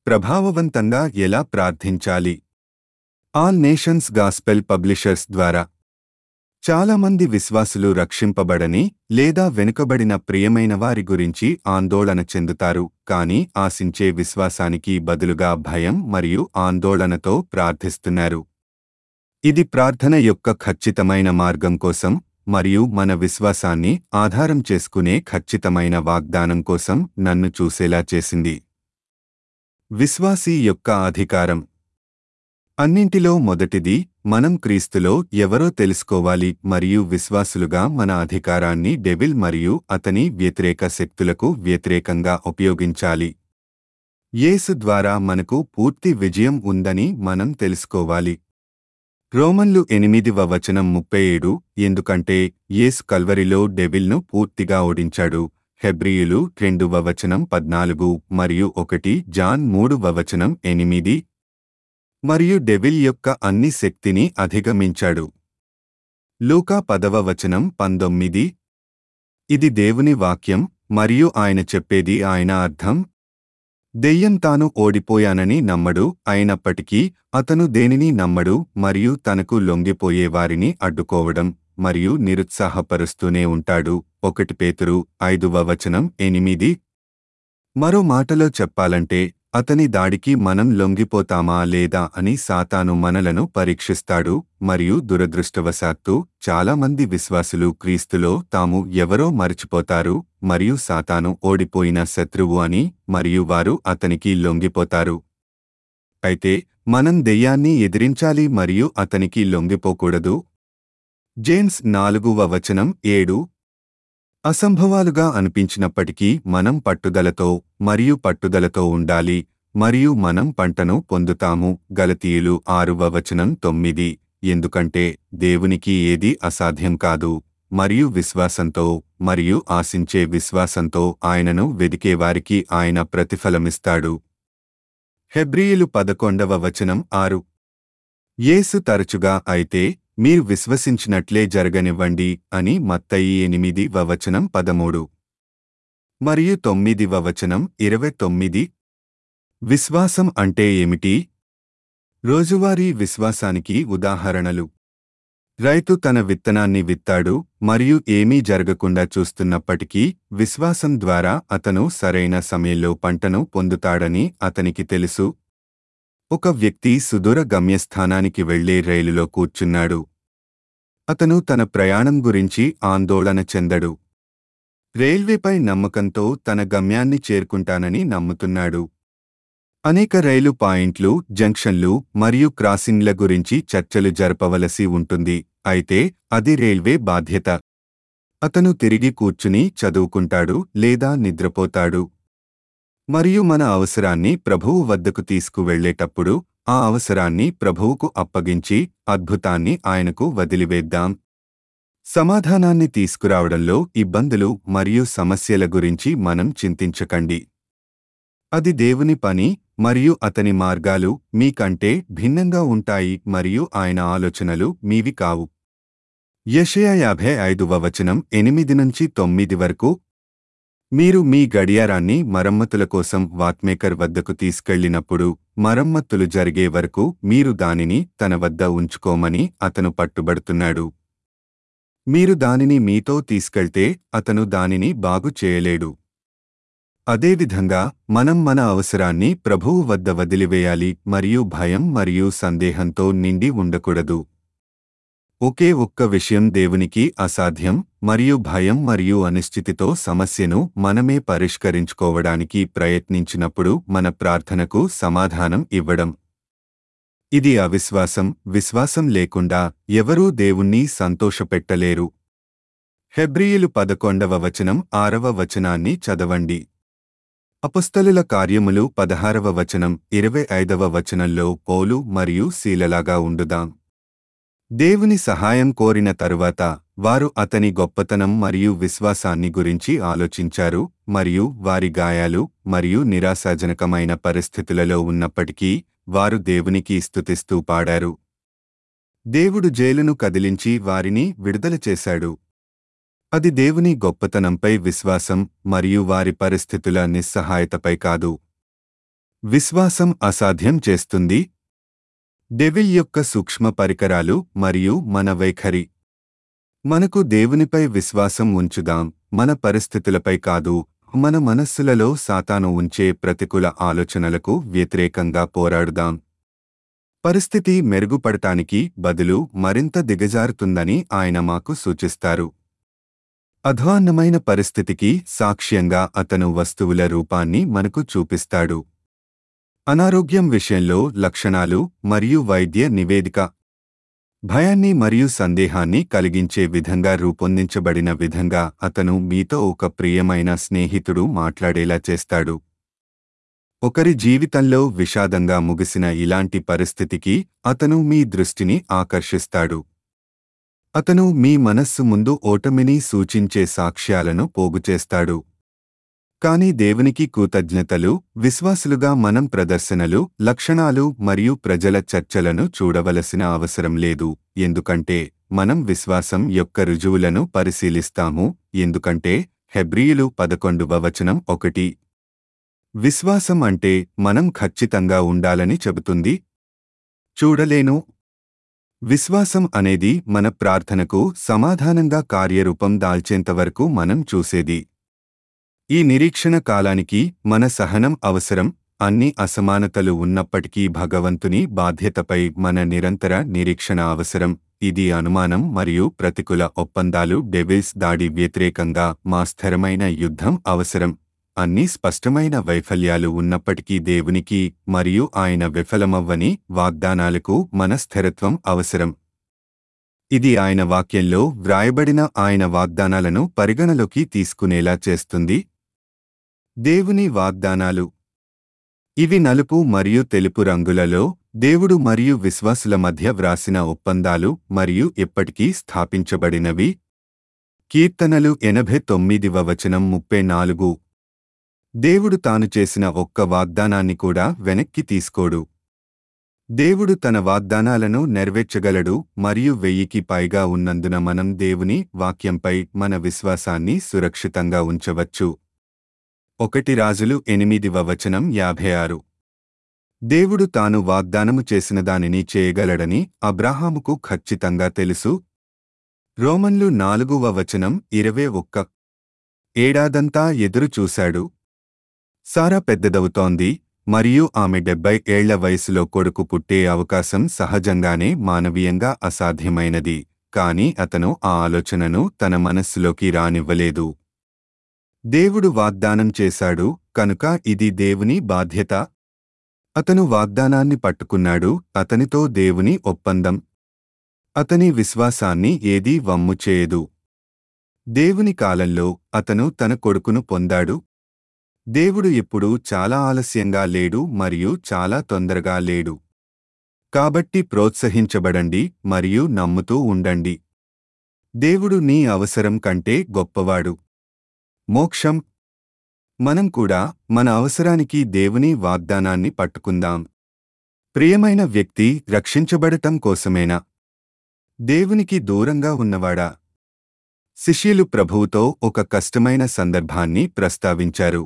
ప్రభావవంతంగా ఎలా ప్రార్థించాలి ఆల్ నేషన్స్ గాస్పెల్ పబ్లిషర్స్ ద్వారా చాలామంది విశ్వాసులు రక్షింపబడని లేదా వెనుకబడిన ప్రియమైన వారి గురించి ఆందోళన చెందుతారు కానీ ఆశించే విశ్వాసానికి బదులుగా భయం మరియు ఆందోళనతో ప్రార్థిస్తున్నారు ఇది ప్రార్థన యొక్క ఖచ్చితమైన మార్గం కోసం మరియు మన విశ్వాసాన్ని ఆధారం చేసుకునే ఖచ్చితమైన వాగ్దానం కోసం నన్ను చూసేలా చేసింది విశ్వాసీ యొక్క అధికారం అన్నింటిలో మొదటిది మనం క్రీస్తులో ఎవరో తెలుసుకోవాలి మరియు విశ్వాసులుగా మన అధికారాన్ని డెవిల్ మరియు అతని వ్యతిరేక శక్తులకు వ్యతిరేకంగా ఉపయోగించాలి యేసు ద్వారా మనకు పూర్తి విజయం ఉందని మనం తెలుసుకోవాలి రోమన్లు ఎనిమిదివ వచనం ముప్పై ఏడు ఎందుకంటే యేసు కల్వరిలో డెవిల్ను పూర్తిగా ఓడించాడు హెబ్రియులు రెండువ వచనం పద్నాలుగు మరియు ఒకటి జాన్ మూడువ వచనం ఎనిమిది మరియు డెవిల్ యొక్క అన్ని శక్తిని అధిగమించాడు లూకా పదవ వచనం పంతొమ్మిది ఇది దేవుని వాక్యం మరియు ఆయన చెప్పేది ఆయన అర్థం దెయ్యం తాను ఓడిపోయానని నమ్మడు అయినప్పటికీ అతను దేనిని నమ్మడు మరియు తనకు లొంగిపోయే వారిని అడ్డుకోవడం మరియు నిరుత్సాహపరుస్తూనే ఉంటాడు ఒకటి పేతురు ఐదువ వచనం ఎనిమిది మరో మాటలో చెప్పాలంటే అతని దాడికి మనం లొంగిపోతామా లేదా అని సాతాను మనలను పరీక్షిస్తాడు మరియు దురదృష్టవశాత్తు చాలామంది విశ్వాసులు క్రీస్తులో తాము ఎవరో మరచిపోతారు మరియు సాతాను ఓడిపోయిన శత్రువు అని మరియు వారు అతనికి లొంగిపోతారు అయితే మనం దెయ్యాన్ని ఎదిరించాలి మరియు అతనికి లొంగిపోకూడదు జేమ్స్ నాలుగువ వచనం ఏడు అసంభవాలుగా అనిపించినప్పటికీ మనం పట్టుదలతో మరియు పట్టుదలతో ఉండాలి మరియు మనం పంటను పొందుతాము గలతీయులు ఆరువ వచనం తొమ్మిది ఎందుకంటే దేవునికి ఏది అసాధ్యం కాదు మరియు విశ్వాసంతో మరియు ఆశించే విశ్వాసంతో ఆయనను వెదికేవారికి ఆయన ప్రతిఫలమిస్తాడు హెబ్రియులు పదకొండవ వచనం ఆరు యేసు తరచుగా అయితే మీరు విశ్వసించినట్లే జరగనివ్వండి అని మత్తయి ఎనిమిది వచనం పదమూడు మరియు తొమ్మిది వచనం ఇరవై తొమ్మిది విశ్వాసం అంటే ఏమిటి రోజువారీ విశ్వాసానికి ఉదాహరణలు రైతు తన విత్తనాన్ని విత్తాడు మరియు ఏమీ జరగకుండా చూస్తున్నప్పటికీ విశ్వాసం ద్వారా అతను సరైన సమయంలో పంటను పొందుతాడని అతనికి తెలుసు ఒక వ్యక్తి సుదూర గమ్యస్థానానికి వెళ్లే రైలులో కూర్చున్నాడు అతను తన ప్రయాణం గురించి ఆందోళన చెందడు రైల్వేపై నమ్మకంతో తన గమ్యాన్ని చేరుకుంటానని నమ్ముతున్నాడు అనేక రైలు పాయింట్లు జంక్షన్లు మరియు క్రాసింగ్ల గురించి చర్చలు జరపవలసి ఉంటుంది అయితే అది రైల్వే బాధ్యత అతను తిరిగి కూర్చుని చదువుకుంటాడు లేదా నిద్రపోతాడు మరియు మన అవసరాన్ని ప్రభువు వద్దకు తీసుకువెళ్లేటప్పుడు ఆ అవసరాన్ని ప్రభువుకు అప్పగించి అద్భుతాన్ని ఆయనకు వదిలివేద్దాం సమాధానాన్ని తీసుకురావడంలో ఇబ్బందులు మరియు సమస్యల గురించి మనం చింతించకండి అది దేవుని పని మరియు అతని మార్గాలు మీకంటే భిన్నంగా ఉంటాయి మరియు ఆయన ఆలోచనలు మీవి కావు యషయా యాభై ఐదువ వచనం ఎనిమిది నుంచి తొమ్మిది వరకు మీరు మీ గడియారాన్ని మరమ్మతుల కోసం వాట్మేకర్ వద్దకు తీసుకెళ్లినప్పుడు మరమ్మతులు జరిగే వరకు మీరు దానిని తన వద్ద ఉంచుకోమని అతను పట్టుబడుతున్నాడు మీరు దానిని మీతో తీసుకెళ్తే అతను దానిని బాగు చేయలేడు అదేవిధంగా మనం మన అవసరాన్ని ప్రభువు వద్ద వదిలివేయాలి మరియు భయం మరియు సందేహంతో నిండి ఉండకూడదు ఒకే ఒక్క విషయం దేవునికి అసాధ్యం మరియు భయం మరియు అనిశ్చితితో సమస్యను మనమే పరిష్కరించుకోవడానికి ప్రయత్నించినప్పుడు మన ప్రార్థనకు సమాధానం ఇవ్వడం ఇది అవిశ్వాసం విశ్వాసం లేకుండా ఎవరూ దేవుణ్ణి సంతోషపెట్టలేరు హెబ్రియులు పదకొండవ వచనం ఆరవ వచనాన్ని చదవండి అపస్తలుల కార్యములు పదహారవ వచనం ఇరవై ఐదవ వచనంలో పౌలు మరియు శీలలాగా ఉండుదాం దేవుని సహాయం కోరిన తరువాత వారు అతని గొప్పతనం మరియు విశ్వాసాన్ని గురించి ఆలోచించారు మరియు వారి గాయాలు మరియు నిరాశాజనకమైన పరిస్థితులలో ఉన్నప్పటికీ వారు దేవునికి స్తుతిస్తూ పాడారు దేవుడు జైలును కదిలించి వారిని విడుదల చేశాడు అది దేవుని గొప్పతనంపై విశ్వాసం మరియు వారి పరిస్థితుల నిస్సహాయతపై కాదు విశ్వాసం అసాధ్యం చేస్తుంది డెవిల్ యొక్క సూక్ష్మ పరికరాలు మరియు మన వైఖరి మనకు దేవునిపై విశ్వాసం ఉంచుదాం మన పరిస్థితులపై కాదు మన మనస్సులలో సాతాను ఉంచే ప్రతికూల ఆలోచనలకు వ్యతిరేకంగా పోరాడుదాం పరిస్థితి మెరుగుపడటానికి బదులు మరింత దిగజారుతుందని ఆయన మాకు సూచిస్తారు అధ్వాన్నమైన పరిస్థితికి సాక్ష్యంగా అతను వస్తువుల రూపాన్ని మనకు చూపిస్తాడు అనారోగ్యం విషయంలో లక్షణాలు మరియు వైద్య నివేదిక భయాన్ని మరియు సందేహాన్ని కలిగించే విధంగా రూపొందించబడిన విధంగా అతను మీతో ఒక ప్రియమైన స్నేహితుడు మాట్లాడేలా చేస్తాడు ఒకరి జీవితంలో విషాదంగా ముగిసిన ఇలాంటి పరిస్థితికి అతను మీ దృష్టిని ఆకర్షిస్తాడు అతను మీ మనస్సు ముందు ఓటమిని సూచించే సాక్ష్యాలను పోగుచేస్తాడు కాని దేవునికి కృతజ్ఞతలు విశ్వాసులుగా మనం ప్రదర్శనలు లక్షణాలు మరియు ప్రజల చర్చలను చూడవలసిన అవసరం లేదు ఎందుకంటే మనం విశ్వాసం యొక్క రుజువులను పరిశీలిస్తాము ఎందుకంటే హెబ్రియులు పదకొండువ వచనం ఒకటి విశ్వాసం అంటే మనం ఖచ్చితంగా ఉండాలని చెబుతుంది చూడలేను విశ్వాసం అనేది మన ప్రార్థనకు సమాధానంగా కార్యరూపం దాల్చేంతవరకు మనం చూసేది ఈ నిరీక్షణ కాలానికి మన సహనం అవసరం అన్ని అసమానతలు ఉన్నప్పటికీ భగవంతుని బాధ్యతపై మన నిరంతర నిరీక్షణ అవసరం ఇది అనుమానం మరియు ప్రతికూల ఒప్పందాలు డెవిల్స్ దాడి వ్యతిరేకంగా మా స్థిరమైన యుద్ధం అవసరం అన్ని స్పష్టమైన వైఫల్యాలు ఉన్నప్పటికీ దేవునికి మరియు ఆయన విఫలమవ్వని వాగ్దానాలకు మన స్థిరత్వం అవసరం ఇది ఆయన వాక్యంలో వ్రాయబడిన ఆయన వాగ్దానాలను పరిగణలోకి తీసుకునేలా చేస్తుంది దేవుని వాగ్దానాలు ఇవి నలుపు మరియు తెలుపు రంగులలో దేవుడు మరియు విశ్వాసుల మధ్య వ్రాసిన ఒప్పందాలు మరియు ఎప్పటికీ స్థాపించబడినవి కీర్తనలు ఎనభై తొమ్మిదివ వచనం ముప్పై నాలుగు దేవుడు తాను చేసిన ఒక్క వాగ్దానాన్ని కూడా వెనక్కి తీసుకోడు దేవుడు తన వాగ్దానాలను నెరవేర్చగలడు మరియు వెయ్యికి పైగా ఉన్నందున మనం దేవుని వాక్యంపై మన విశ్వాసాన్ని సురక్షితంగా ఉంచవచ్చు ఒకటి రాజులు ఎనిమిదివ వచనం యాభై ఆరు దేవుడు తాను వాగ్దానము చేసిన దానిని చేయగలడని అబ్రాహాముకు ఖచ్చితంగా తెలుసు రోమన్లు నాలుగువ వచనం ఇరవై ఒక్క ఏడాదంతా ఎదురు చూశాడు సారా పెద్దదవుతోంది మరియు ఆమె డెబ్బై ఏళ్ల వయసులో కొడుకు పుట్టే అవకాశం సహజంగానే మానవీయంగా అసాధ్యమైనది కాని అతను ఆ ఆలోచనను తన మనస్సులోకి రానివ్వలేదు దేవుడు వాగ్దానం చేశాడు కనుక ఇది దేవుని బాధ్యత అతను వాగ్దానాన్ని పట్టుకున్నాడు అతనితో దేవుని ఒప్పందం అతని విశ్వాసాన్ని ఏదీ వమ్ము చేయదు దేవుని కాలంలో అతను తన కొడుకును పొందాడు దేవుడు ఎప్పుడూ చాలా ఆలస్యంగా లేడు మరియు చాలా తొందరగా లేడు కాబట్టి ప్రోత్సహించబడండి మరియు నమ్ముతూ ఉండండి దేవుడు నీ అవసరం కంటే గొప్పవాడు మోక్షం మనం కూడా మన అవసరానికి దేవుని వాగ్దానాన్ని పట్టుకుందాం ప్రియమైన వ్యక్తి రక్షించబడటం కోసమేనా దేవునికి దూరంగా ఉన్నవాడా శిష్యులు ప్రభువుతో ఒక కష్టమైన సందర్భాన్ని ప్రస్తావించారు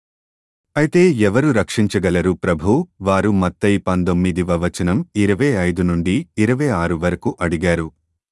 అయితే ఎవరు రక్షించగలరు ప్రభూ వారు మత్తయి పంతొమ్మిదివ వచనం ఇరవై ఐదు నుండి ఇరవై ఆరు వరకు అడిగారు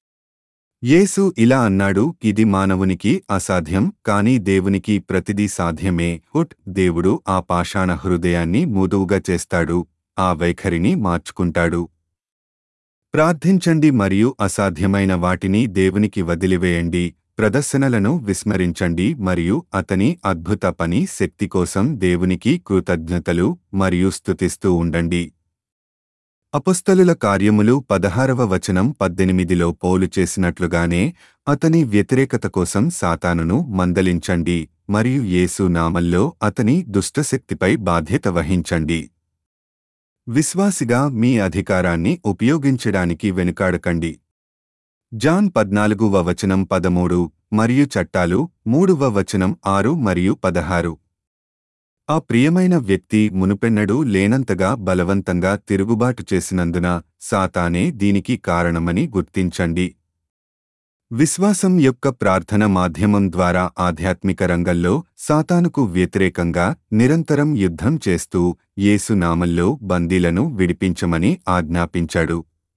యేసు ఇలా అన్నాడు ఇది మానవునికి అసాధ్యం కాని దేవునికి ప్రతిదీ సాధ్యమే హుట్ దేవుడు ఆ పాషాణ హృదయాన్ని మృదువుగా చేస్తాడు ఆ వైఖరిని మార్చుకుంటాడు ప్రార్థించండి మరియు అసాధ్యమైన వాటిని దేవునికి వదిలివేయండి ప్రదర్శనలను విస్మరించండి మరియు అతని అద్భుత పని శక్తి కోసం దేవునికి కృతజ్ఞతలు మరియు స్తుతిస్తూ ఉండండి అపస్తలుల కార్యములు పదహారవ వచనం పద్దెనిమిదిలో పోలు చేసినట్లుగానే అతని వ్యతిరేకత కోసం సాతానును మందలించండి మరియు యేసు నామల్లో అతని దుష్టశక్తిపై బాధ్యత వహించండి విశ్వాసిగా మీ అధికారాన్ని ఉపయోగించడానికి వెనుకాడకండి జాన్ పద్నాలుగువ వచనం పదమూడు మరియు చట్టాలు మూడువ వచనం ఆరు మరియు పదహారు ఆ ప్రియమైన వ్యక్తి మునుపెన్నడూ లేనంతగా బలవంతంగా తిరుగుబాటు చేసినందున సాతానే దీనికి కారణమని గుర్తించండి విశ్వాసం యొక్క ప్రార్థన మాధ్యమం ద్వారా ఆధ్యాత్మిక రంగంలో సాతానుకు వ్యతిరేకంగా నిరంతరం యుద్ధం చేస్తూ యేసు నామంలో బందీలను విడిపించమని ఆజ్ఞాపించాడు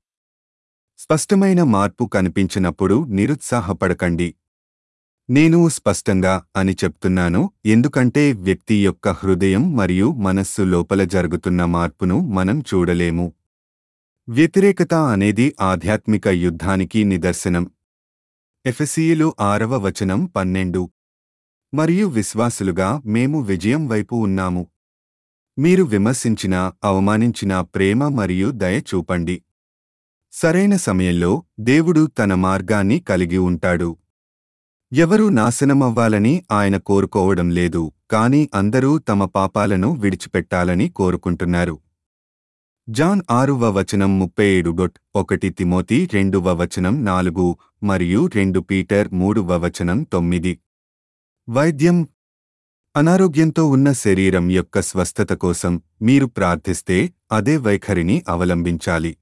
స్పష్టమైన మార్పు కనిపించినప్పుడు నిరుత్సాహపడకండి నేను స్పష్టంగా అని చెప్తున్నాను ఎందుకంటే వ్యక్తి యొక్క హృదయం మరియు మనస్సు లోపల జరుగుతున్న మార్పును మనం చూడలేము వ్యతిరేకత అనేది ఆధ్యాత్మిక యుద్ధానికి నిదర్శనం ఎఫెసీయులు ఆరవ వచనం పన్నెండు మరియు విశ్వాసులుగా మేము విజయం వైపు ఉన్నాము మీరు విమర్శించిన అవమానించిన ప్రేమ మరియు దయ చూపండి సరైన సమయంలో దేవుడు తన మార్గాన్ని కలిగి ఉంటాడు ఎవరూ నాశనమవ్వాలని ఆయన కోరుకోవడం లేదు కాని అందరూ తమ పాపాలను విడిచిపెట్టాలని కోరుకుంటున్నారు జాన్ ఆరువ వచనం ముప్పై ఏడు డొట్ ఒకటి తిమోతి రెండువ వచనం నాలుగు మరియు రెండు పీటర్ మూడువ వచనం తొమ్మిది వైద్యం అనారోగ్యంతో ఉన్న శరీరం యొక్క స్వస్థత కోసం మీరు ప్రార్థిస్తే అదే వైఖరిని అవలంబించాలి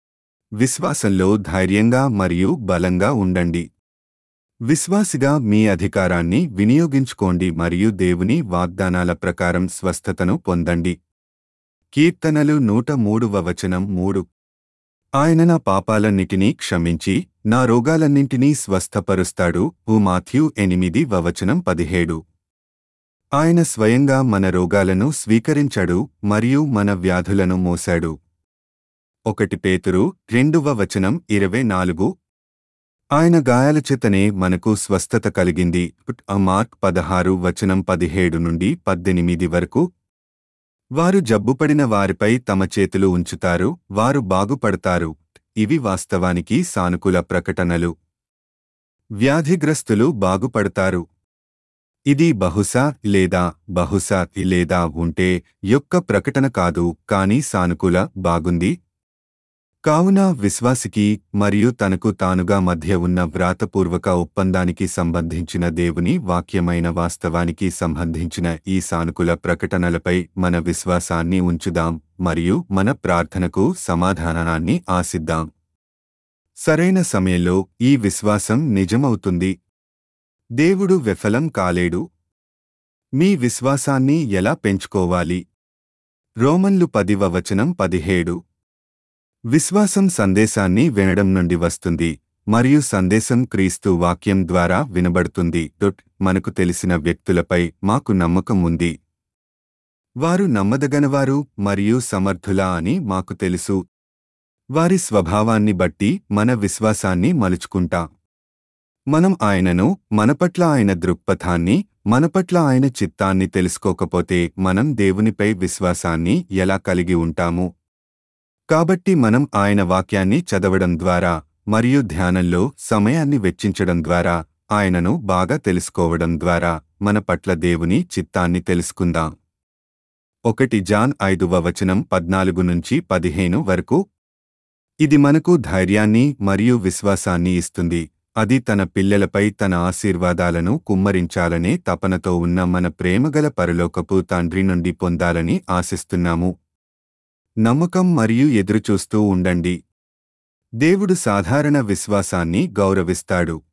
విశ్వాసంలో ధైర్యంగా మరియు బలంగా ఉండండి విశ్వాసిగా మీ అధికారాన్ని వినియోగించుకోండి మరియు దేవుని వాగ్దానాల ప్రకారం స్వస్థతను పొందండి కీర్తనలు నూట మూడువ వచనం మూడు ఆయన నా పాపాలన్నిటినీ క్షమించి నా రోగాలన్నింటినీ స్వస్థపరుస్తాడు ఊ మాథ్యూ ఎనిమిది వచనం పదిహేడు ఆయన స్వయంగా మన రోగాలను స్వీకరించాడు మరియు మన వ్యాధులను మోశాడు ఒకటి పేతురు రెండవ వచనం ఇరవై నాలుగు ఆయన గాయాల చేతనే మనకు స్వస్థత కలిగింది మార్క్ పదహారు వచనం పదిహేడు నుండి పద్దెనిమిది వరకు వారు జబ్బుపడిన వారిపై తమ చేతులు ఉంచుతారు వారు బాగుపడతారు ఇవి వాస్తవానికి సానుకూల ప్రకటనలు వ్యాధిగ్రస్తులు బాగుపడతారు ఇది బహుశా లేదా బహుశా లేదా ఉంటే యొక్క ప్రకటన కాదు కానీ సానుకూల బాగుంది కావున విశ్వాసికి మరియు తనకు తానుగా మధ్య ఉన్న వ్రాతపూర్వక ఒప్పందానికి సంబంధించిన దేవుని వాక్యమైన వాస్తవానికి సంబంధించిన ఈ సానుకూల ప్రకటనలపై మన విశ్వాసాన్ని ఉంచుదాం మరియు మన ప్రార్థనకు సమాధానాన్ని ఆశిద్దాం సరైన సమయంలో ఈ విశ్వాసం నిజమవుతుంది దేవుడు విఫలం కాలేడు మీ విశ్వాసాన్ని ఎలా పెంచుకోవాలి రోమన్లు పదివ వచనం పదిహేడు విశ్వాసం సందేశాన్ని వినడం నుండి వస్తుంది మరియు సందేశం క్రీస్తు వాక్యం ద్వారా వినబడుతుంది డొట్ మనకు తెలిసిన వ్యక్తులపై మాకు నమ్మకం ఉంది వారు నమ్మదగనవారు మరియు సమర్థులా అని మాకు తెలుసు వారి స్వభావాన్ని బట్టి మన విశ్వాసాన్ని మలుచుకుంటాం మనం ఆయనను మనపట్ల ఆయన దృక్పథాన్ని మనపట్ల ఆయన చిత్తాన్ని తెలుసుకోకపోతే మనం దేవునిపై విశ్వాసాన్ని ఎలా కలిగి ఉంటాము కాబట్టి మనం ఆయన వాక్యాన్ని చదవడం ద్వారా మరియు ధ్యానంలో సమయాన్ని వెచ్చించడం ద్వారా ఆయనను బాగా తెలుసుకోవడం ద్వారా మన పట్ల దేవుని చిత్తాన్ని తెలుసుకుందాం ఒకటి జాన్ ఐదువ వచనం పద్నాలుగు నుంచి పదిహేను వరకు ఇది మనకు ధైర్యాన్ని మరియు విశ్వాసాన్ని ఇస్తుంది అది తన పిల్లలపై తన ఆశీర్వాదాలను కుమ్మరించాలనే తపనతో ఉన్న మన ప్రేమగల పరలోకపు తండ్రి నుండి పొందాలని ఆశిస్తున్నాము నమ్మకం మరియు ఎదురుచూస్తూ ఉండండి దేవుడు సాధారణ విశ్వాసాన్ని గౌరవిస్తాడు